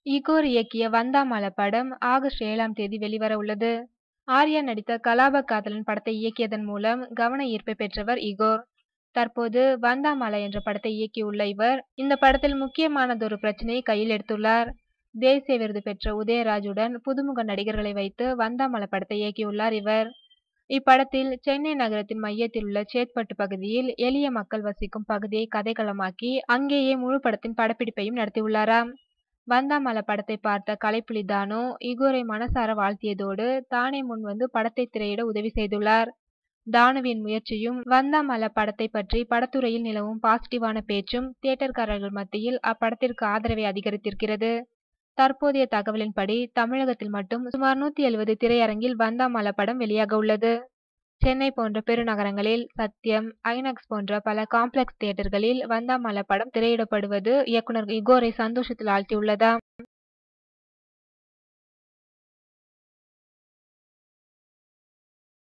Igor இயக்கிய வந்தாமல படம் August ஏழாம் தேதி வெளிவர உள்ளது ஆர்யா நடித்த கலாப காதலன் படத்தை இயக்கியதன் மூலம் கவன ஈர்ப்பை பெற்றவர் இகோர் தற்போது வந்தாமல என்ற படத்தை இயக்கியுள்ள இவர் இந்த படத்தில் முக்கியமானதொரு பிரச்சனையை கையில் எடுத்துள்ளார் தேசிய விருது பெற்ற உதயராஜுடன் புதுமுக நடிகர்களை வைத்து வந்தாமல படத்தை இயக்கியுள்ளார் இவர் இப்படத்தில் சென்னை நகரத்தின் மையத்தில் உள்ள சேத்பட்டு பகுதியில் எளிய மக்கள் வசிக்கும் பகுதியை கதைக்களமாக்கி அங்கேயே முழு படத்தின் படப்பிடிப்பையும் நடத்தியுள்ளாராம் வந்தாமல படத்தை பார்த்த கலைப்புலி தானு இகோரை மனசார வாழ்த்தியதோடு தானே முன் வந்து படத்தை திரையிட உதவி செய்துள்ளார் தானுவின் முயற்சியும் வந்தாமல படத்தை பற்றி படத்துறையில் நிலவும் பாசிட்டிவான பேச்சும் தியேட்டர்காரர்கள் மத்தியில் அப்படத்திற்கு ஆதரவை அதிகரித்திருக்கிறது தற்போதைய தகவலின்படி தமிழகத்தில் மட்டும் சுமார் நூத்தி எழுபது திரையரங்கில் வந்தாமல படம் வெளியாக உள்ளது சென்னை போன்ற பெருநகரங்களில் சத்யம் ஐநாக்ஸ் போன்ற பல காம்ப்ளெக்ஸ் தியேட்டர்களில் வந்தாமல படம் திரையிடப்படுவது இயக்குனர் இகோரை சந்தோஷத்தில் ஆழ்த்தியுள்ளதா